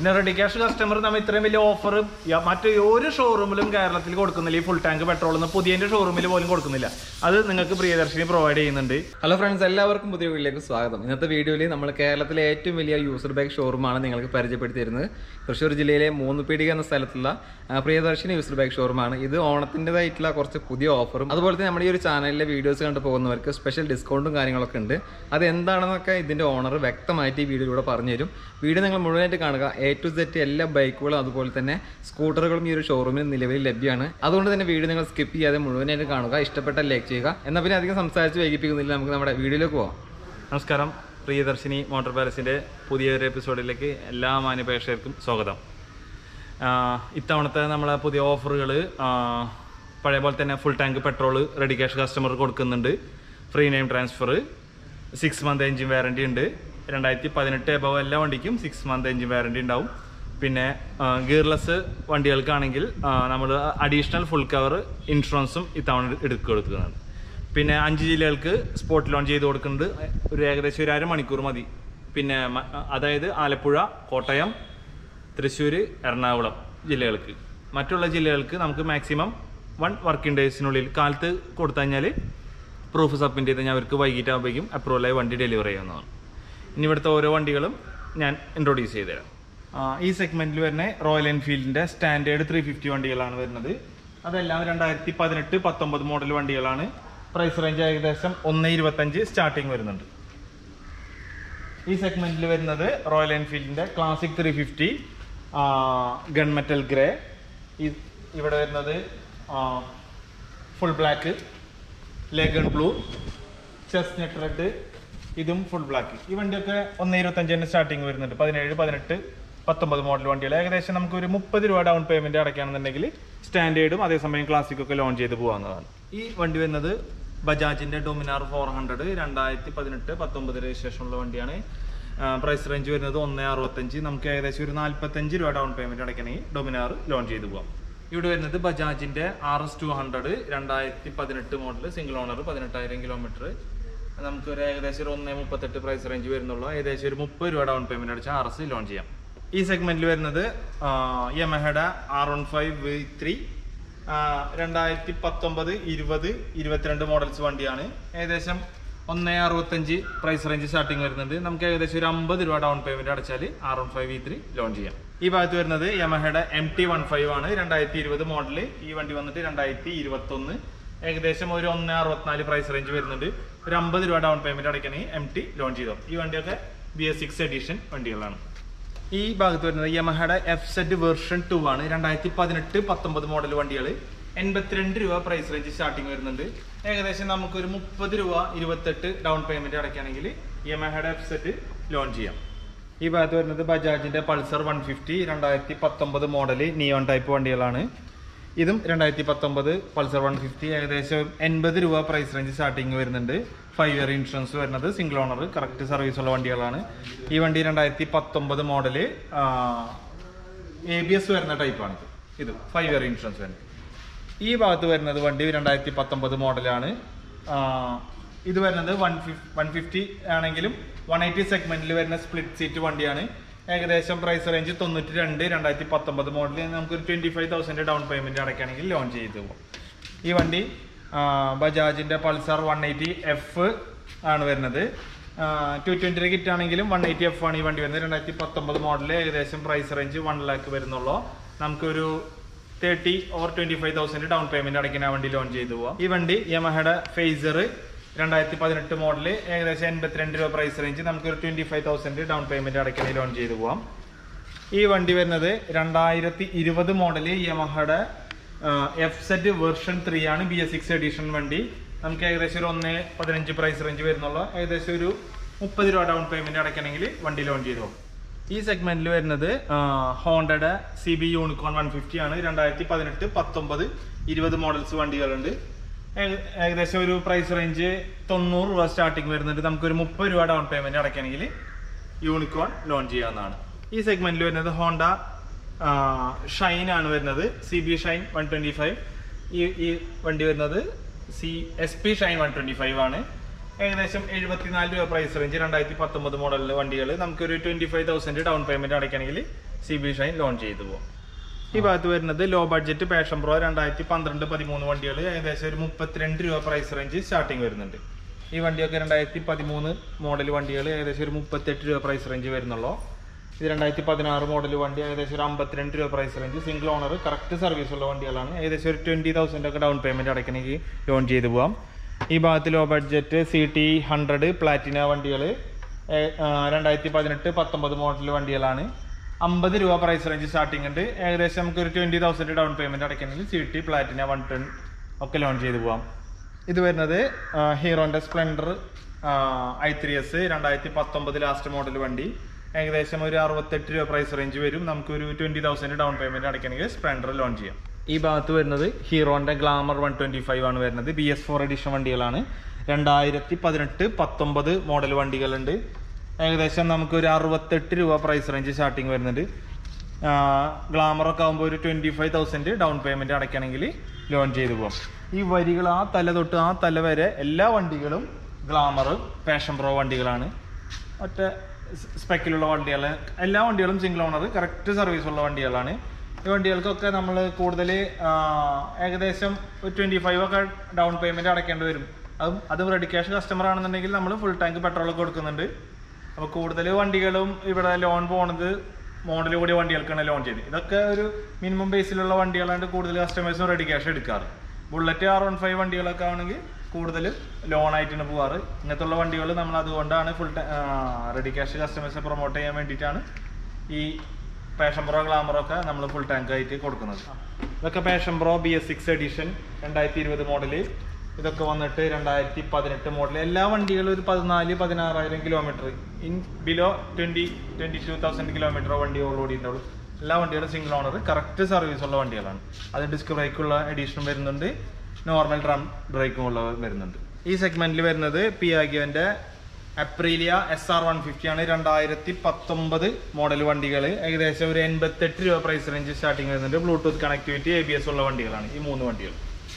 പിന്നെ ready cash customer നമ്മൾ ഇത്രയും വലിയ ഓഫർ മറ്റു ഒരു ഷോറൂമിലും കേരളത്തിൽ കൊടുക്കുന്നില്ല ഈ ഫുൾ ടാങ്ക് പെട്രോൾ എന്ന് പുതിയ ഷോറൂമിൽ പോലും കൊടുക്കുന്നില്ല അത് നിങ്ങൾക്ക് പ്രിയദർശിനി പ്രൊവൈഡ് ചെയ്യുന്നുണ്ട് ഹലോ ഫ്രണ്ട്സ് എല്ലാവർക്കും പുതിയ വീഡിയോയിലേക്ക് സ്വാഗതം ഇന്നത്തെ വീഡിയോയിൽ നമ്മൾ കേരളത്തിലെ ഏറ്റവും വലിയ യൂസർ ബൈക്ക് ഷോറൂമാണ് നിങ്ങൾക്ക് പരിചയപ്പെടുത്തി തരുന്നത് തൃശ്ശൂർ ജില്ലയിലെ മൂന്ന് പീടിക എന്ന സ്ഥലത്തുള്ള ആ, പ്രിയദർശിനി യൂസർ ബൈക്ക് ഷോറൂമാണ് ഇത് ഓണത്തിൻ്റെതായിട്ടുള്ള കുറച്ച് പുതിയ ഓഫറും അതുപോലെ തന്നെ നമ്മുടെ ഈ ഒരു ചാനലിലെ വീഡിയോസ് കണ്ടു പോകുന്നവർക്ക് സ്പെഷ്യൽ ഡിസ്കൗണ്ടും കാര്യങ്ങളൊക്കെ ഉണ്ട് അത് എന്താണെന്നൊക്കെ ഇതിൻ്റെ ഓണർ വ്യക്തമായിട്ട് ഈ വീഡിയോയിലൂടെ പറഞ്ഞു തരും വീഡിയോ നിങ്ങൾ മുഴുവനായിട്ട് കാണുക എ ടു സെറ്റ് എല്ലാ ബൈക്കുകളും അതുപോലെ തന്നെ സ്കൂട്ടറുകളും ഈ ഒരു ഷോറൂമിൽ നിലവിൽ ലഭ്യമാണ് അതുകൊണ്ട് തന്നെ വീഡിയോ നിങ്ങൾ സ്കിപ്പ് ചെയ്യാതെ മുഴുവനായിട്ട് കാണുക ഇഷ്ടപ്പെട്ട ലൈക്ക് ചെയ്യുക എന്നാൽ പിന്നെ അധികം സംസാരിച്ച് വൈകിപ്പിക്കുന്നില്ല നമുക്ക് നമ്മുടെ വീഡിയോയിലേക്ക് പോകാം നമസ്കാരം പ്രിയദർശിനി മോട്ടോർ പാലസിൻ്റെ പുതിയൊരു എപ്പിസോഡിലേക്ക് എല്ലാ മാന്യപേക്ഷകർക്കും സ്വാഗതം ആഹ് ഇത്തവണത്തെ നമ്മളെ പുതിയ ഓഫറുകൾ പഴയ പോലെ തന്നെ full tank petrol ready cash customer കൊടുക്കുന്നുണ്ട് free name transfer six month engine warranty ഉണ്ട് രണ്ടായിരത്തി പതിനെട്ട് എബവ് എല്ലാ വണ്ടിക്കും സിക്സ് മന്ത് എഞ്ചിൻ വാറണ്ടി ഉണ്ടാവും പിന്നെ ഗിയർലെസ് വണ്ടികൾക്കാണെങ്കിൽ നമ്മൾ അഡീഷണൽ ഫുൾ കവർ ഇൻഷുറൻസും ഇത്തവണ എടുക്കുക കൊടുക്കുന്നുണ്ട് പിന്നെ അഞ്ച് ജില്ലകൾക്ക് സ്പോട്ട് ലോഞ്ച് ചെയ്ത് കൊടുക്കുന്നുണ്ട് ഒരു ഏകദേശം ഒരു അരമണിക്കൂർ മതി പിന്നെ മ- അതായത് ആലപ്പുഴ കോട്ടയം തൃശ്ശൂർ എറണാകുളം ജില്ലകൾക്ക് മറ്റുള്ള ജില്ലകൾക്ക് നമുക്ക് മാക്സിമം വൺ വർക്കിംഗ് ഡേയ്സിനുള്ളിൽ കാലത്ത് കൊടുത്തു കഴിഞ്ഞാൽ പ്രൂഫ് സബ്മിറ്റ് ചെയ്ത് കഴിഞ്ഞാൽ അവർക്ക് വൈകിട്ടാകുമ്പോഴേക്കും അപ്രൂവലായി വണ്ടി ഡെലിവറി ചെയ്യാവുന്നതാണ് ഇനി ഇവിടുത്തെ ഓരോ വണ്ടികളും ഞാൻ ഇൻട്രൊഡ്യൂസ് ചെയ്ത് തരാം ആ, ഈ സെഗ്മെന്റിൽ വരുന്ന റോയൽ എൻഫീൽഡിന്റെ സ്റ്റാൻഡേർഡ് ത്രീ ഫിഫ്റ്റി വണ്ടികളാണ് വരുന്നത് അതെല്ലാം രണ്ടായിരത്തി പതിനെട്ട് പത്തൊമ്പത് മോഡൽ വണ്ടികളാണ് പ്രൈസ് റേഞ്ച് ഏകദേശം ഒന്ന് ഇരുപത്തഞ്ച് സ്റ്റാർട്ടിങ് വരുന്നുണ്ട് ഈ സെഗ്മെന്റിൽ വരുന്നത് റോയൽ എൻഫീൽഡിന്റെ classic three fifty gunmetal grey ഇവിടെ വരുന്നത് full black lagoon blue chestnut red ഇതും ഫുൾ ബ്ലാക്ക് ഈ വണ്ടിയൊക്കെ ഒന്ന് ഇരുപത്തഞ്ച് തന്നെ സ്റ്റാർട്ടിങ് വരുന്നുണ്ട് പതിനേഴ് പതിനെട്ട് പത്തൊമ്പത് മോഡൽ വണ്ടികൾ ഏകദേശം നമുക്ക് ഒരു മുപ്പത് രൂപ ഡൗൺ പേയ്മെന്റ് അടയ്ക്കുകയാണെന്നുണ്ടെങ്കിൽ സ്റ്റാൻഡേർഡും അതേസമയം ക്ലാസിക്കൊക്കെ ലോഞ്ച് ചെയ്ത് പോകാവുന്നതാണ് ഈ വണ്ടി വരുന്നത് ബജാജിന്റെ ഡൊമിനാർ ഫോർ ഹൺഡ്രഡ് രണ്ടായിരത്തി പതിനെട്ട് പത്തൊമ്പത് രജിസ്ട്രേഷനുള്ള വണ്ടിയാണ് പ്രൈസ് റേഞ്ച് വരുന്നത് ഒന്ന് അറുപത്തഞ്ച് നമുക്ക് ഏകദേശം ഒരു നാല്പത്തഞ്ച് രൂപ ഡൗൺ പേയ്മെന്റ് അടയ്ക്കണമെങ്കിൽ ഡൊമിനാർ ലോഞ്ച് ചെയ്ത് പോകാം ഇവിടെ വരുന്നത് ബജാജിന്റെ ആർ എസ് ടു ഹൺഡ്രഡ് രണ്ടായിരത്തി പതിനെട്ട് മോഡൽ സിംഗിൾ ഓണർ പതിനെട്ടായിരം കിലോമീറ്റർ നമുക്ക് ഒരു ഏകദേശം ഒരു ഒന്നേ മുപ്പത്തെട്ട് പ്രൈസ് റേഞ്ച് വരുന്നുള്ളൂ ഏകദേശം ഒരു മുപ്പത് രൂപ ഡൗൺ പേയ്മെന്റ് അടിച്ച് ആർ എസ് ലോഞ്ച് ചെയ്യാം ഈ സെഗ്മെന്റിൽ വരുന്നത് യമഹഡ R one five V three രണ്ടായിരത്തി പത്തൊമ്പത് ഇരുപത് ഇരുപത്തിരണ്ട് മോഡൽസ് വണ്ടിയാണ് ഏകദേശം ഒന്നേ അറുപത്തഞ്ച് പ്രൈസ് റേഞ്ച് സ്റ്റാർട്ടിങ് വരുന്നുണ്ട് നമുക്ക് ഏകദേശം ഒരു അമ്പത് രൂപ ഡൗൺ പേയ്മെന്റ് അടച്ചാൽ R one five V three launch ചെയ്യാം ഈ ഭാഗത്ത് വരുന്നത് യമഹയുടെ എം ടി വൺ ഫൈവ് ആണ് രണ്ടായിരത്തി ഇരുപത് മോഡല് ഈ വണ്ടി വന്നിട്ട് രണ്ടായിരത്തി ഇരുപത്തി ഒന്ന് ഏകദേശം ഒരു ഒന്ന് അറുപത്തിനാല് പ്രൈസ് റേഞ്ച് വരുന്നുണ്ട് ഒരു അമ്പത് രൂപ ഡൗൺ പേയ്മെന്റ് അടയ്ക്കണമെങ്കിൽ എം ടി ലോഞ്ച് ചെയ്തോ ഈ വണ്ടിയൊക്കെ ബി എസ് സിക്സ് എഡിഷൻ വണ്ടികളാണ് ഈ ഭാഗത്ത് വരുന്നത് യമഹയുടെ എഫ് സെറ്റ് വേർഷൻ ടു ആണ് രണ്ടായിരത്തി പതിനെട്ട് പത്തൊമ്പത് മോഡൽ വണ്ടികൾ എൺപത്തിരണ്ട് രൂപ പ്രൈസ് റേഞ്ച് സ്റ്റാർട്ടിങ് വരുന്നുണ്ട് ഏകദേശം നമുക്ക് ഒരു മുപ്പത് രൂപ ഇരുപത്തെട്ട് ഡൗൺ പേയ്മെന്റ് അടയ്ക്കുകയാണെങ്കിൽ യമഹയുടെ എഫ് സെറ്റ് ലോഞ്ച് ചെയ്യാം ഈ ഭാഗത്ത് വരുന്നത് ബജാജിന്റെ പൾസർ വൺ ഫിഫ്റ്റി രണ്ടായിരത്തി പത്തൊമ്പത് മോഡല് നിയോൺ ടൈപ്പ് വണ്ടികളാണ് ഇതും രണ്ടായിരത്തി പത്തൊമ്പത് പൾസർ വൺ ഫിഫ്റ്റി ഏകദേശം എൺപത് രൂപ പ്രൈസ് റേഞ്ച് സ്റ്റാർട്ടിങ് വരുന്നുണ്ട് ഫൈവ് ഇയർ ഇൻഷുറൻസ് വരുന്നത് സിംഗിൾ ഓണർ കറക്റ്റ് സർവീസ് ഉള്ള വണ്ടികളാണ് ഈ വണ്ടി രണ്ടായിരത്തി പത്തൊമ്പത് മോഡല് എ ബി എസ് വരുന്ന ടൈപ്പാണ് ഇത് ഫൈവ് ഇയർ ഇൻഷുറൻസ് വരുന്നത് ഈ ഭാഗത്ത് വരുന്നത് വണ്ടി രണ്ടായിരത്തി പത്തൊമ്പത് മോഡലാണ് ഇത് വരുന്നത് വൺ ഫിഫ് വൺ ഫിഫ്റ്റി ആണെങ്കിലും വൺ എയ്റ്റി സെഗ്മെന്റിൽ വരുന്ന സ്പ്ലിറ്റ് സീറ്റ് വണ്ടിയാണ് ഏകദേശം പ്രൈസ് റേഞ്ച് തൊണ്ണൂറ്റി രണ്ട് രണ്ടായിരത്തി പത്തൊമ്പത് മോഡലിൽ നമുക്ക് ഒരു twenty five thousand down payment അടയ്ക്കുകയാണെങ്കിൽ ലോഞ്ച് ചെയ്ത് പോകും ഈ വണ്ടി ആ, ബജാജിന്റെ പൾസർ വൺ എയ്റ്റി എഫ് ആണ് വരുന്നത് ടു ട്വന്റി കിറ്റ് ആണെങ്കിലും വൺ എയ്റ്റി എഫ് ആണ് ഈ വണ്ടി വരുന്നത് രണ്ടായിരത്തി പത്തൊമ്പത് മോഡല് ഏകദേശം പ്രൈസ് റേഞ്ച് വൺ ലാക്ക് വരുന്നുള്ളൂ നമുക്കൊരു thirty or twenty five thousand down payment അടയ്ക്കുന്ന വണ്ടി ലോഞ്ച് ചെയ്തു പോവാം ഈ വണ്ടി യമഹയുടെ ഫേസർ രണ്ടായിരത്തി പതിനെട്ട് മോഡല് ഏകദേശം എൺപത്തിരണ്ട് രൂപ പ്രൈസ് റേഞ്ച് നമുക്കൊരു twenty five thousand down payment അടയ്ക്കുന്ന ലോഞ്ച് ചെയ്തു പോവാം ഈ വണ്ടി വരുന്നത് രണ്ടായിരത്തി ഇരുപത് മോഡല് യമഹയുടെ എഫ് സെറ്റ് വേർഷൻ ത്രീ ആണ് ബി എസ് സിക്സ് എഡിഷൻ വണ്ടി നമുക്ക് ഏകദേശം ഒരു ഒന്ന് പതിനഞ്ച് പ്രൈസ് റേഞ്ച് വരുന്നുള്ളൂ ഏകദേശം ഒരു മുപ്പത് രൂപ ഡൗൺ പേയ്മെന്റ് അടയ്ക്കണമെങ്കിൽ വണ്ടി ലോഞ്ച് ചെയ്തു പോകും ഈ സെഗ്മെന്റിൽ വരുന്നത് ഹോണ്ടയുടെ C B Unicorn one fifty ആണ് രണ്ടായിരത്തി പതിനെട്ട് പത്തൊമ്പത് ഇരുപത് മോഡൽസ് വണ്ടികളുണ്ട് ഏക- ഏകദേശം ഒരു പ്രൈസ് റേഞ്ച് തൊണ്ണൂറ് രൂപ സ്റ്റാർട്ടിങ് വരുന്നുണ്ട് നമുക്ക് ഒരു മുപ്പത് രൂപ ഡൗൺ പേയ്മെന്റ് അടയ്ക്കണമെങ്കിൽ യൂണിക്കോൺ ലോഞ്ച് ചെയ്യാവുന്നതാണ് ഈ സെഗ്മെന്റിൽ വരുന്നത് ഹോണ്ട ഷൈൻ ആണ് വരുന്നത് C B Shine one twenty five ഈ ഈ വണ്ടി വരുന്നത് C S P Shine one twenty five ആണ് ഏകദേശം എഴുപത്തിനാല് രൂപ പ്രൈസ് റേഞ്ച് രണ്ടായിരത്തി പത്തൊമ്പത് മോഡലിലെ വണ്ടികൾ നമുക്കൊരു twenty five thousand down payment അടയ്ക്കണമെങ്കിൽ സി ബി ഷൈൻ ലോഞ്ച് ചെയ്തു പോകാം ഈ ഭാഗത്ത് വരുന്നത് ലോ ബഡ്ജറ്റ് പാഷൻ പ്രോ രണ്ടായിരത്തി പന്ത്രണ്ട് പതിമൂന്ന് വണ്ടികൾ ഏകദേശം ഒരു മുപ്പത്തിരണ്ട് രൂപ പ്രൈസ് റേഞ്ച് സ്റ്റാർട്ടിങ് വരുന്നുണ്ട് ഈ വണ്ടിയൊക്കെ രണ്ടായിരത്തി പതിമൂന്ന് മോഡൽ വണ്ടികൾ ഏകദേശം ഒരു മുപ്പത്തെട്ട് രൂപ പ്രൈസ് റേഞ്ച് വരുന്നുള്ളൂ ഇത് രണ്ടായിരത്തി പതിനാറ് മോഡൽ വണ്ടി ഏകദേശം ഒരു അമ്പത്തിരണ്ട് രൂപ price range single owner correct service ഉള്ള വണ്ടികളാണ് ഏകദേശം ഒരു ട്വൻറ്റി തൗസൻഡ് ഒക്കെ ഡൗൺ പേയ്മെൻറ്റ് അടയ്ക്കണമെങ്കിൽ ലോൺ ചെയ്ത് പോകാം ഈ ഭാഗത്ത് low budget C T hundred Platina വണ്ടികൾ രണ്ടായിരത്തി പതിനെട്ട് പത്തൊമ്പത് മോഡൽ വണ്ടികളാണ് അമ്പത് രൂപ പ്രൈസ് റേഞ്ച് സ്റ്റാർട്ടിംഗ് ഉണ്ട് ഏകദേശം നമുക്ക് ഒരു ട്വൻറ്റി തൗസൻഡ് ഡൗൺ പേയ്മെൻറ്റ് അടയ്ക്കണമെങ്കിൽ C T Platina one ten ഒക്കെ ലോൺ ചെയ്ത് പോകാം ഇത് വരുന്നത് ഹീറോൻ്റെ സ്പ്ലെൻഡർ ഐ ത്രീ എസ് രണ്ടായിരത്തി പത്തൊമ്പത് ലാസ്റ്റ് മോഡൽ വണ്ടി ഏകദേശം ഒരു അറുപത്തെട്ട് രൂപ പ്രൈസ് റേഞ്ച് വരും നമുക്കൊരു ട്വൻറ്റി തൗസൻഡ് ഡൗൺ പേയ്മെൻറ്റ് അടയ്ക്കണമെങ്കിൽ സ്പ്ലെൻഡർ ലോൺ ചെയ്യാം ഈ ഭാഗത്ത് വരുന്നത് ഹീറോൻ്റെ ഗ്ലാമർ വൺ ട്വൻറ്റി ഫൈവ് ആണ് വരുന്നത് ബി എസ് ഫോർ എഡിഷൻ വണ്ടികളാണ് രണ്ടായിരത്തി പതിനെട്ട് പത്തൊമ്പത് മോഡൽ വണ്ടികളുണ്ട് ഏകദേശം നമുക്ക് ഒരു അറുപത്തെട്ട് രൂപ പ്രൈസ് റേഞ്ച് സ്റ്റാർട്ടിങ് വരുന്നുണ്ട് ഗ്ലാമറൊക്കെ ആകുമ്പോൾ ഒരു twenty five thousand down payment അടയ്ക്കണമെങ്കിൽ ലോൺ ചെയ്ത് പോകാം ഈ വരികൾ ആ തല തൊട്ട് ആ തല വരെ എല്ലാ വണ്ടികളും ഗ്ലാമർ പാഷൻ പ്രോ വണ്ടികളാണ് ഒറ്റ സ്പെക്കിലുള്ള വണ്ടികൾ എല്ലാ വണ്ടികളും സിംഗിൾ ഓണർ കറക്റ്റ് സർവീസ് ഉള്ള വണ്ടികളാണ് ഈ വണ്ടികൾക്കൊക്കെ നമ്മൾ കൂടുതൽ ഏകദേശം ഒരു ട്വൻറ്റി ഫൈവ് ഒക്കെ ഡൗൺ പേയ്മെൻറ്റ് അടയ്ക്കേണ്ടി വരും അതും അത് റെഡി ക്യാഷ് കസ്റ്റമർ ആണെന്നുണ്ടെങ്കിൽ നമ്മൾ ഫുൾ ടാങ്ക് പെട്രോൾ കൊടുക്കുന്നുണ്ട് അപ്പോൾ കൂടുതൽ വണ്ടികളും ഇവിടെ ലോൺ പോണത് മോഡൽ കൂടിയ വണ്ടികൾക്കാണ് ലോൺ ചെയ്ത് ഇതൊക്കെ ഒരു മിനിമം ബേസിലുള്ള വണ്ടികളാണ് കൂടുതൽ കസ്റ്റമേഴ്സും റെഡി ക്യാഷ് എടുക്കാറ് ബുള്ളറ്റ് ആർ വൺ ഫൈവ് വണ്ടികളൊക്കെ ആണെങ്കിൽ കൂടുതൽ ലോൺ ആയിട്ടാണ് പോവാറ് ഇങ്ങനത്തെ ഉള്ള വണ്ടികൾ നമ്മൾ അതുകൊണ്ടാണ് ഫുൾ റെഡി ക്യാഷ് കസ്റ്റമേഴ്സിനെ പ്രൊമോട്ട് ചെയ്യാൻ വേണ്ടിയിട്ടാണ് ഈ പാഷൻ പ്രോ ഗ്ലാമർ ഒക്കെ നമ്മൾ ഫുൾ ടാങ്ക് ആയിട്ട് കൊടുക്കുന്നത് ഇതൊക്കെ Passion Pro B S six edition രണ്ടായിരത്തി ഇരുപത് മോഡല് ഇതൊക്കെ വന്നിട്ട് രണ്ടായിരത്തി പതിനെട്ട് മോഡൽ എല്ലാ വണ്ടികളും ഒരു പതിനാല് പതിനാറായിരം kilometre in below twenty twenty two thousand kilometre വണ്ടി ഓൾറെഡി ഉണ്ടാവും എല്ലാ വണ്ടികളും സിംഗിൾ ഓണർ കറക്റ്റ് സർവീസ് ഉള്ള വണ്ടികളാണ് അത് ഡിസ്ക് ബ്രേക്കുള്ള എഡീഷനും വരുന്നുണ്ട് നോർമൽ ഡ്രം ബ്രേക്കും ഉള്ള വരുന്നുണ്ട് ഈ സെഗ്മെന്റിൽ വരുന്നത് പിയാഗിയോന്റെ Aprilia S R one fifty ആണ് രണ്ടായിരത്തി പത്തൊമ്പത് മോഡൽ വണ്ടികൾ ഏകദേശം ഒരു എൺപത്തെട്ട് രൂപ പ്രൈസ് റേഞ്ച് സ്റ്റാർട്ടിങ് വരുന്നുണ്ട് Bluetooth connectivity A B S ഉള്ള വണ്ടികളാണ് ഈ മൂന്ന് വണ്ടികൾ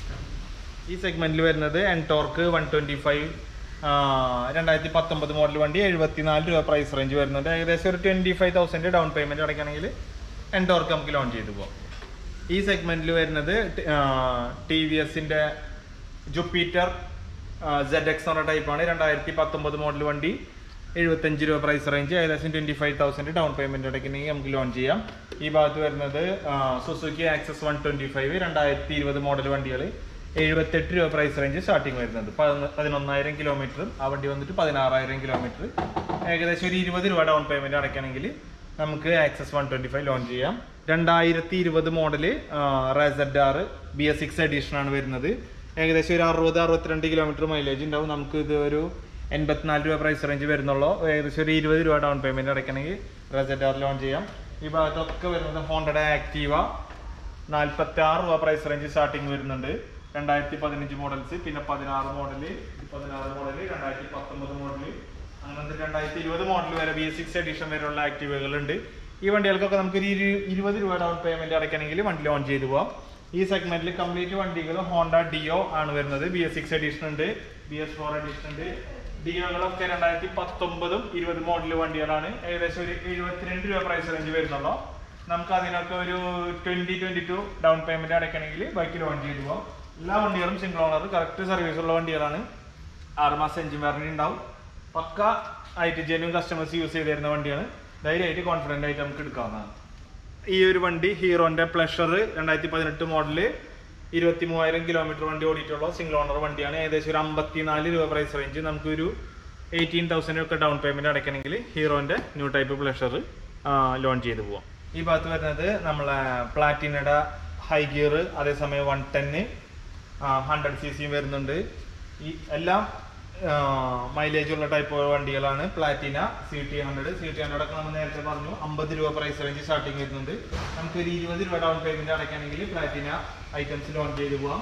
ഈ സെഗ്മെന്റിൽ വരുന്നത് എൻടോർക്ക് വൺ ട്വന്റി ഫൈവ് രണ്ടായിരത്തി പത്തൊമ്പത് മോഡൽ വണ്ടി എഴുപത്തിനാല് രൂപ പ്രൈസ് റേഞ്ച് വരുന്നുണ്ട് ഏകദേശം ഒരു twenty five thousand down payment അടയ്ക്കണമെങ്കിൽ എൻടോർക്ക് നമുക്ക് ലോൺ ചെയ്തു പോകാം ഈ സെഗ്മെന്റിൽ വരുന്നത് ടി വി എസിന്റെ ജുപ്പീറ്റർ സെഡ് എക്സ് എന്ന ടൈപ്പാണ് രണ്ടായിരത്തി പത്തൊമ്പത് മോഡൽ വണ്ടി എഴുപത്തഞ്ച് രൂപ പ്രൈസ് റേഞ്ച് ഏകദേശം twenty five thousand down payment അടയ്ക്കണമെങ്കിൽ നമുക്ക് ലോൺ ചെയ്യാം ഈ ഭാഗത്ത് വരുന്നത് Suzuki Access one twenty five രണ്ടായിരത്തി ഇരുപത് മോഡൽ വണ്ടികൾ എഴുപത്തെട്ട് രൂപ പ്രൈസ് റേഞ്ച് സ്റ്റാർട്ടിങ് വരുന്നത് പതിനൊന്ന് പതിനൊന്നായിരം കിലോമീറ്റർ ആ വണ്ടി വന്നിട്ട് പതിനാറായിരം കിലോമീറ്റർ ഏകദേശം ഒരു ഇരുപത് രൂപ ഡൗൺ പേയ്മെന്റ് അടയ്ക്കണമെങ്കിൽ നമുക്ക് Access one twenty five launch ചെയ്യാം രണ്ടായിരത്തി ഇരുപത് model Ray Z R B S six edition ആണ് വരുന്നത് ഏകദേശം ഒരു അറുപത് അറുപത്തിരണ്ട് കിലോമീറ്റർ മൈലേജ് ഉണ്ടാവും നമുക്ക് ഇത് ഒരു എൺപത്തിനാല് രൂപ പ്രൈസ് റേഞ്ച് വരുന്നുള്ളൂ ഏകദേശം ഒരു ഇരുപത് രൂപ ഡൗൺ പേയ്മെന്റ് അടയ്ക്കണമെങ്കിൽ റെസഡ് ആർ ലോഞ്ച് ചെയ്യാം ഈ ഭാഗത്തൊക്കെ വരുന്നത് ഹോണ്ടയുടെ ആക്റ്റീവ നാൽപ്പത്തി ആറ് രൂപ പ്രൈസ് റേഞ്ച് സ്റ്റാർട്ടിങ് വരുന്നുണ്ട് രണ്ടായിരത്തി പതിനഞ്ച് മോഡൽസ് പിന്നെ പതിനാറ് മോഡല് പതിനാറ് മോഡല് രണ്ടായിരത്തി പത്തൊമ്പത് മോഡല് അങ്ങനത്തെ രണ്ടായിരത്തി ഇരുപത് മോഡൽ വരെ ബി എസ് സിക്സ് എഡിഷൻ വരെയുള്ള ആക്റ്റീവുകൾ ഉണ്ട് ഈ വണ്ടികൾക്കൊക്കെ നമുക്ക് ഒരു ഇരു- ഇരുപത് രൂപ ഡൗൺ പേയ്മെന്റ് അടയ്ക്കണമെങ്കിൽ വണ്ടി ലോൺ ചെയ്തു പോവാം ഈ സെഗ്മെന്റിൽ കംപ്ലീറ്റ് വണ്ടികൾ ഹോണ്ട ഡിയോ ആണ് വരുന്നത് ബി എസ് സിക്സ് എഡിഷൻ ഉണ്ട് ബി എസ് ഫോർ എഡിഷൻ ഉണ്ട് ഡിയോകളൊക്കെ രണ്ടായിരത്തി പത്തൊമ്പതും ഇരുപത് മോഡൽ വണ്ടികളാണ് ഏകദേശം ഒരു എഴുപത്തിരണ്ട് രൂപ പ്രൈസ് റേഞ്ച് വരുന്നുള്ളൂ നമുക്ക് അതിനൊക്കെ ഒരു twenty twenty two down payment അടയ്ക്കണമെങ്കിൽ ബൈക്ക് ലോൺ ചെയ്തു പോകാം എല്ലാ വണ്ടികളും സിംഗിൾ ഓണർ കറക്റ്റ് സർവീസ് ഉള്ള വണ്ടികളാണ് ആറുമാസം എഞ്ചിൻ വാറണ്ടി ഉണ്ടാവും പക്ക ആയിട്ട് ജെന്യൂൻ കസ്റ്റമേഴ്സ് യൂസ് ചെയ്ത് തരുന്ന വണ്ടിയാണ് ധൈര്യമായിട്ട് കോൺഫിഡന്റ് ആയിട്ട് നമുക്ക് എടുക്കാവുന്നതാണ് ഈ ഒരു വണ്ടി ഹീറോന്റെ പ്ലഷർ രണ്ടായിരത്തി പതിനെട്ട് മോഡല് ഇരുപത്തി മൂവായിരം കിലോമീറ്റർ വണ്ടി ഓടിയിട്ടുള്ള സിംഗിൾ ഓണർ വണ്ടിയാണ് ഏകദേശം ഒരു അമ്പത്തിനാല് രൂപ പ്രൈസ് റേഞ്ച് നമുക്കൊരു എയ്റ്റീൻ തൗസൻഡ് ഒക്കെ ഡൗൺ പേയ്മെന്റ് അടയ്ക്കണമെങ്കിൽ ഹീറോന്റെ ന്യൂ ടൈപ്പ് പ്ലഷർ ലോൺ ചെയ്ത് പോവാം ഈ ഭാഗത്ത് വരുന്നത് നമ്മളെ പ്ലാറ്റിനയുടെ ഹൈ ഗിയർ അതേസമയം വൺ ടെന്ന് ഹൺഡ്രഡ് സി സിയും വരുന്നുണ്ട് ഈ എല്ലാം മൈലേജ് ഉള്ള ടൈപ്പ് വണ്ടികളാണ് Platina C T hundred C T hundred ഒക്കെ നമ്മൾ നേരത്തെ പറഞ്ഞു അമ്പത് രൂപ പ്രൈസ് റേഞ്ച് സ്റ്റാർട്ടിങ് വരുന്നുണ്ട് നമുക്ക് ഒരു ഇരുപത് രൂപ ഡൗൺ പേയ്മെന്റ് അടയ്ക്കണമെങ്കിൽ പ്ലാറ്റിന ഐറ്റംസ് ലോൺ ചെയ്ത് പോവാം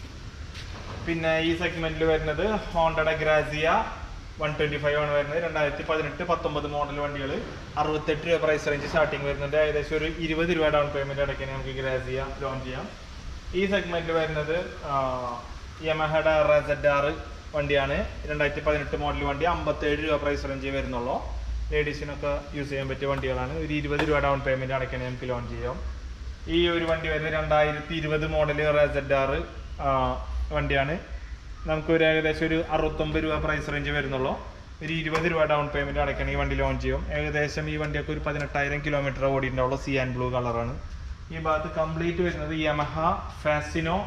പിന്നെ ഈ സെഗ്മെന്റിൽ വരുന്നത് ഹോണ്ടയുടെ ഗ്രാസിയ വൺ ട്വന്റി ഫൈവ് ആണ് വരുന്നത് രണ്ടായിരത്തി പതിനെട്ട് പത്തൊമ്പത് മോഡൽ വണ്ടികൾ അറുപത്തെട്ട് രൂപ പ്രൈസ് റേഞ്ച് സ്റ്റാർട്ടിങ് വരുന്നുണ്ട് ഏകദേശം ഒരു ഇരുപത് രൂപ ഡൗൺ പേയ്മെന്റ് അടയ്ക്കാൻ നമുക്ക് ഗ്രാസിയ ലോൺ ചെയ്യാം ഈ സെഗ്മെന്റിൽ വരുന്നത് യമഹയുടെ റെസഡ് ആർ വണ്ടിയാണ് രണ്ടായിരത്തി പതിനെട്ട് മോഡൽ വണ്ടി അമ്പത്തേഴ് രൂപ പ്രൈസ് റേഞ്ച് വരുന്നുള്ളൂ ലേഡീസിനൊക്കെ യൂസ് ചെയ്യാൻ പറ്റിയ വണ്ടികളാണ് ഒരു ഇരുപത് രൂപ ഡൗൺ പേയ്മെന്റ് അടയ്ക്കണേ നമുക്ക് ലോൺ ചെയ്യാം ഈ ഒരു വണ്ടി വരുന്നത് രണ്ടായിരത്തി ഇരുപത് മോഡൽ റെസഡ് ആറ് വണ്ടിയാണ് നമുക്ക് ഒരു ഏകദേശം ഒരു അറുപത്തൊമ്പത് രൂപ പ്രൈസ് റേഞ്ച് വരുന്നുള്ളൂ ഒരു ഇരുപത് രൂപ ഡൗൺ പേയ്മെന്റ് അടയ്ക്കണ ഈ വണ്ടി ലോൺ ചെയ്യും ഏകദേശം ഈ വണ്ടിയൊക്കെ ഒരു പതിനെട്ടായിരം കിലോമീറ്റർ ഓടിയിട്ടുണ്ടാവുള്ളൂ സി ആൻഡ് ബ്ലൂ കളറാണ് ഈ ഭാഗത്ത് കംപ്ലീറ്റ് വരുന്നത് യമഹ ഫാസിനോ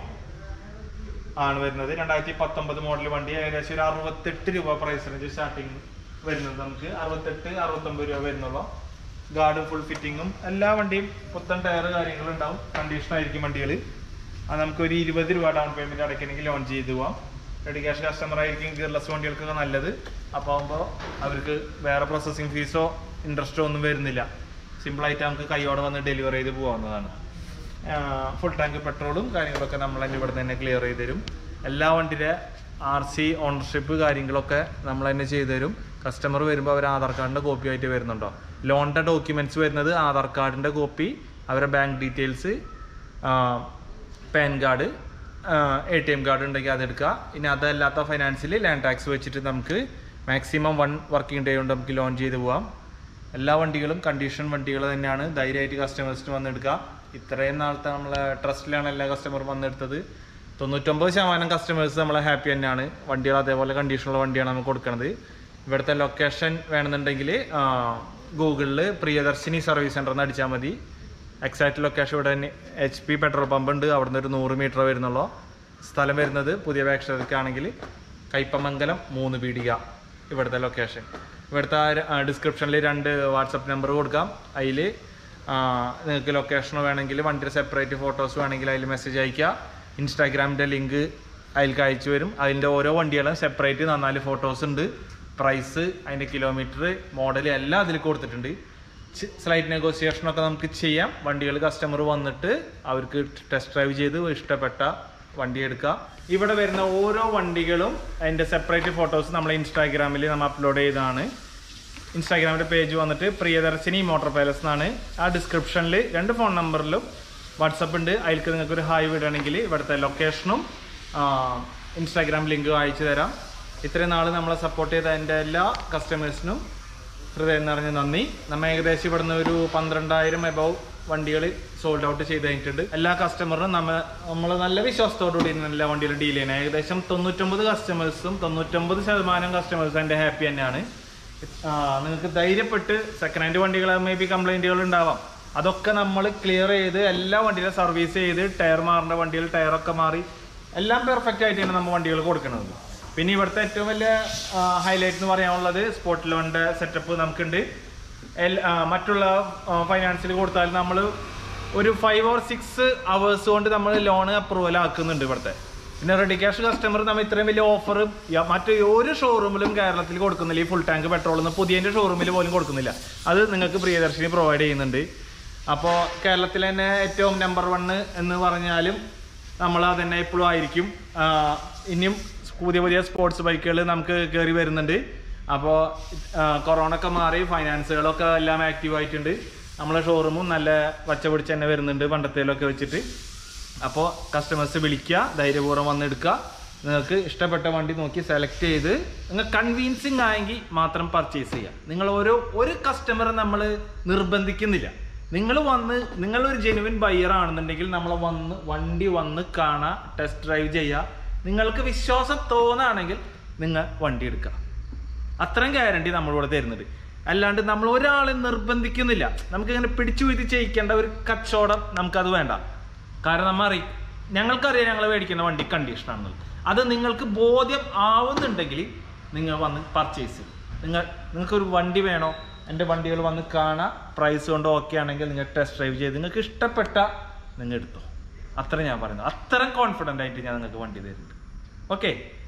ആണ് വരുന്നത് രണ്ടായിരത്തി പത്തൊമ്പത് മോഡൽ വണ്ടി ഏകദേശം ഒരു അറുപത്തെട്ട് രൂപ പ്രൈസ് റേഞ്ച് സ്റ്റാർട്ടിങ് വരുന്നത് നമുക്ക് അറുപത്തെട്ട് അറുപത്തൊമ്പത് രൂപ വരുന്നുള്ളൂ ഗാർഡും ഫുൾ ഫിറ്റിങ്ങും എല്ലാ വണ്ടിയും പുത്തൻ ടയർ കാര്യങ്ങളും ഉണ്ടാവും കണ്ടീഷൻ ആയിരിക്കും വണ്ടികൾ അത് നമുക്ക് ഒരു ഇരുപത് രൂപ ഡൗൺ പേയ്മെന്റ് അടയ്ക്കണമെങ്കിൽ ലോൺ ചെയ്ത് പോവാം റെഡി ക്യാഷ് കസ്റ്റമർ ആയിരിക്കും ഗിയർലെസ് വണ്ടികൾക്കൊക്കെ നല്ലത് അപ്പോൾ ആകുമ്പോൾ അവർക്ക് വേറെ പ്രോസസ്സിങ് ഫീസോ ഇൻട്രസ്റ്റോ ഒന്നും വരുന്നില്ല സിമ്പിളായിട്ട് നമുക്ക് കൈയോടെ വന്ന് ഡെലിവറി ചെയ്ത് പോകാവുന്നതാണ് ഫുൾ ടാങ്ക് പെട്രോളും കാര്യങ്ങളൊക്കെ നമ്മൾ തന്നെ ഇവിടെ തന്നെ ക്ലിയർ ചെയ്ത് തരും എല്ലാ വണ്ടിയുടെ ആർ സി ഓണർഷിപ്പ് കാര്യങ്ങളൊക്കെ നമ്മൾ തന്നെ ചെയ്തു തരും കസ്റ്റമർ വരുമ്പോൾ അവർ ആധാർ കാർഡിൻ്റെ കോപ്പി ആയിട്ട് വരുന്നുണ്ടോ ലോണിൻ്റെ ഡോക്യുമെൻറ്റ്സ് വരുന്നത് ആധാർ കാർഡിൻ്റെ കോപ്പി അവരുടെ bank details PAN card A T M card ഉണ്ടെങ്കിൽ അതെടുക്കുക ഇനി അതല്ലാത്ത ഫൈനാൻസിൽ ലാൻഡ് ടാക്സ് വെച്ചിട്ട് നമുക്ക് മാക്സിമം വൺ വർക്കിംഗ് ഡേ കൊണ്ട് നമുക്ക് ലോൺ ചെയ്ത് പോവാം എല്ലാ വണ്ടികളും കണ്ടീഷൻ വണ്ടികൾ തന്നെയാണ് ധൈര്യമായിട്ട് കസ്റ്റമേഴ്സിന് വന്നെടുക്കുക ഇത്രയും നാളത്തെ നമ്മളെ ട്രസ്റ്റിലാണ് എല്ലാ കസ്റ്റമറും വന്നെടുത്തത് തൊണ്ണൂറ്റൊമ്പത് ശതമാനം കസ്റ്റമേഴ്സ് നമ്മളെ ഹാപ്പി തന്നെയാണ് വണ്ടികൾ അതേപോലെ കണ്ടീഷനുള്ള വണ്ടിയാണ് നമുക്ക് കൊടുക്കുന്നത് ഇവിടുത്തെ ലൊക്കേഷൻ വേണമെന്നുണ്ടെങ്കിൽ ഗൂഗിളിൽ പ്രിയദർശിനി സർവീസ് സെൻ്റർ എന്ന് അടിച്ചാൽ മതി എക്സാക്ട് ലൊക്കേഷൻ ഇവിടെ എച്ച് പി പെട്രോൾ പമ്പ് ഉണ്ട് അവിടുന്ന് ഒരു നൂറ് മീറ്റർ വരുന്നുള്ളൂ സ്ഥലം വരുന്നത് പുതിയ ബാക്ഷതയ്ക്കാണെങ്കിൽ കയ്പമംഗലം മൂന്ന് പീടിക ഇവിടുത്തെ ലൊക്കേഷൻ ഇവിടുത്തെ ഡിസ്ക്രിപ്ഷനിൽ രണ്ട് വാട്സപ്പ് നമ്പർ കൊടുക്കാം അതിൽ നിങ്ങൾക്ക് ലൊക്കേഷൻ വേണമെങ്കിൽ വണ്ടിയുടെ സെപ്പറേറ്റ് ഫോട്ടോസ് വേണമെങ്കിൽ അതിൽ മെസ്സേജ് അയക്കുക ഇൻസ്റ്റാഗ്രാമിൻ്റെ ലിങ്ക് അതിലേക്ക് അയച്ചു വരും അതിൻ്റെ ഓരോ വണ്ടികളും സെപ്പറേറ്റ് നന്നാല് ഫോട്ടോസ് ഉണ്ട് പ്രൈസ് അതിൻ്റെ കിലോമീറ്റർ മോഡൽ എല്ലാം അതിൽ കൊടുത്തിട്ടുണ്ട് സ്ലൈറ്റ് നെഗോസിയേഷനൊക്കെ നമുക്ക് ചെയ്യാം വണ്ടികൾ കസ്റ്റമർ വന്നിട്ട് അവർക്ക് ടെസ്റ്റ് ഡ്രൈവ് ചെയ്ത് ഇഷ്ടപ്പെട്ട വണ്ടി എടുക്കുക ഇവിടെ വരുന്ന ഓരോ വണ്ടികളും അതിൻ്റെ സെപ്പറേറ്റ് ഫോട്ടോസ് നമ്മൾ ഇൻസ്റ്റാഗ്രാമിൽ നമ്മൾ അപ്ലോഡ് ചെയ്തതാണ് ഇൻസ്റ്റാഗ്രാമിൻ്റെ പേജ് വന്നിട്ട് പ്രിയദർശിനി മോട്ടോർ പാലസ് എന്നാണ് ആ ഡിസ്ക്രിപ്ഷനിൽ രണ്ട് ഫോൺ നമ്പറിലും വാട്സപ്പ് ഉണ്ട് അതിലേക്ക് നിങ്ങൾക്ക് ഒരു ഹായ് വിടുകയാണെങ്കിൽ ഇവിടുത്തെ ലൊക്കേഷനും ഇൻസ്റ്റാഗ്രാം ലിങ്കും അയച്ചു തരാം ഇത്രയും നാൾ നമ്മളെ സപ്പോർട്ട് ചെയ്ത എൻ്റെ എല്ലാ കസ്റ്റമേഴ്സിനും ഹൃദയം നിറഞ്ഞ നന്ദി നമ്മ ഏകദേശം ഇവിടുന്ന് ഒരു പന്ത്രണ്ടായിരം എബവ് വണ്ടികൾ സോൾഡ് ഔട്ട് ചെയ്ത് കഴിഞ്ഞിട്ടുണ്ട് എല്ലാ കസ്റ്റമറിനും നമ്മ നമ്മൾ നല്ല വിശ്വാസത്തോടുകൂടി എല്ലാ വണ്ടികളും ഡീൽ ചെയ്യണം ഏകദേശം തൊണ്ണൂറ്റൊമ്പത് കസ്റ്റമേഴ്സും തൊണ്ണൂറ്റൊമ്പത് ശതമാനം കസ്റ്റമേഴ്സും എൻ്റെ ഹാപ്പി തന്നെയാണ് ആ, നിങ്ങൾക്ക് ധൈര്യപ്പെട്ട് സെക്കൻഡ് ഹാൻഡ് വണ്ടികൾ മേ ബി കംപ്ലൈൻറ്റുകൾ ഉണ്ടാവാം അതൊക്കെ നമ്മൾ ക്ലിയർ ചെയ്ത് എല്ലാ വണ്ടിയിലും സർവീസ് ചെയ്ത് ടയർ മാറേണ്ട വണ്ടികൾ ടയറൊക്കെ മാറി എല്ലാം പെർഫെക്റ്റ് ആയിട്ടാണ് നമ്മൾ വണ്ടികൾ കൊടുക്കുന്നത് പിന്നെ ഇവിടുത്തെ ഏറ്റവും വലിയ ഹൈലൈറ്റ് എന്ന് പറയാനുള്ളത് സ്പോട്ട് ലോണിൻ്റെ സെറ്റപ്പ് നമുക്കുണ്ട് എൽ- ആ, മറ്റുള്ള ഫൈനാൻസിൽ കൊടുത്താൽ നമ്മൾ ഒരു ഫൈവ് ഓർ സിക്സ് അവേഴ്സ് കൊണ്ട് നമ്മൾ ലോൺ അപ്രൂവൽ ആക്കുന്നുണ്ട് ഇവിടുത്തെ പിന്നെ റെഡി ക്യാഷ് കസ്റ്റമർ നമ്മൾ ഇത്രയും വലിയ ഓഫർ മറ്റു ഒരു ഷോറൂമിലും കേരളത്തിൽ കൊടുക്കുന്നില്ല ഈ ഫുൾ ടാങ്ക് പെട്രോൾ എന്ന് പുതിയതിൻ്റെ ഷോറൂമിൽ പോലും കൊടുക്കുന്നില്ല അത് നിങ്ങൾക്ക് പ്രിയദർശിനി പ്രൊവൈഡ് ചെയ്യുന്നുണ്ട് അപ്പോൾ കേരളത്തിൽ തന്നെ ഏറ്റവും നമ്പർ വണ്ണ് എന്ന് പറഞ്ഞാലും നമ്മൾ അതന്നെ ഇപ്പോഴും ആയിരിക്കും ആ, ഇനിയും പുതിയ പുതിയ സ്പോർട്സ് ബൈക്കുകൾ നമുക്ക് കയറി വരുന്നുണ്ട് അപ്പോൾ കൊറോണ ഒക്കെ മാറി ഫൈനാൻസുകളൊക്കെ എല്ലാം ആക്റ്റീവ് ആയിട്ടുണ്ട് നമ്മളെ ഷോറൂമും നല്ല പച്ച പിടിച്ച് തന്നെ വരുന്നുണ്ട് പണ്ടത്തേലൊക്കെ വെച്ചിട്ട് അപ്പോൾ കസ്റ്റമേഴ്സ് വിളിക്കുക ധൈര്യപൂർവ്വം വന്നെടുക്കുക നിങ്ങൾക്ക് ഇഷ്ടപ്പെട്ട വണ്ടി നോക്കി സെലക്ട് ചെയ്ത് നിങ്ങൾ കൺവീൻസിങ് ആയെങ്കിൽ മാത്രം പർച്ചേസ് ചെയ്യുക നിങ്ങൾ ഓരോ ഒരു കസ്റ്റമറെ നമ്മൾ നിർബന്ധിക്കുന്നില്ല നിങ്ങൾ വന്ന് നിങ്ങളൊരു ജെനുവിൻ ബയ്യർ ആണെന്നുണ്ടെങ്കിൽ നമ്മൾ വന്ന് വണ്ടി വന്ന് കാണുക ടെസ്റ്റ് ഡ്രൈവ് ചെയ്യുക നിങ്ങൾക്ക് വിശ്വാസം തോന്നുകയാണെങ്കിൽ നിങ്ങൾ വണ്ടി എടുക്കുക അത്രയും ഗ്യാരണ്ടി നമ്മളിവിടെ തരുന്നത് അല്ലാണ്ട് നമ്മൾ ഒരാളെ നിർബന്ധിക്കുന്നില്ല നമുക്ക് ഇങ്ങനെ പിടിച്ചു വീഴ്ത്തി ചെയ്യിക്കേണ്ട ഒരു കച്ചവടം നമുക്കത് വേണ്ട കാരണം നമ്മ അറിയും ഞങ്ങൾക്കറിയാം ഞങ്ങൾ മേടിക്കുന്ന വണ്ടി കണ്ടീഷനാണെന്നുള്ളത് അത് നിങ്ങൾക്ക് ബോധ്യം ആവുന്നുണ്ടെങ്കിൽ നിങ്ങൾ വന്ന് പർച്ചേസ് ചെയ്യും നിങ്ങൾ നിങ്ങൾക്കൊരു വണ്ടി വേണോ എൻ്റെ വണ്ടികൾ വന്ന് കാണാം പ്രൈസ് കൊണ്ട് ഓക്കെ ആണെങ്കിൽ നിങ്ങൾ ടെസ്റ്റ് ഡ്രൈവ് ചെയ്ത് നിങ്ങൾക്ക് ഇഷ്ടപ്പെട്ട നിങ്ങൾ എടുത്തോ അത്ര ഞാൻ പറയുന്നു അത്രയും കോൺഫിഡൻ്റ് ആയിട്ട് ഞാൻ നിങ്ങൾക്ക് വണ്ടി തരുന്നുണ്ട് ഓക്കെ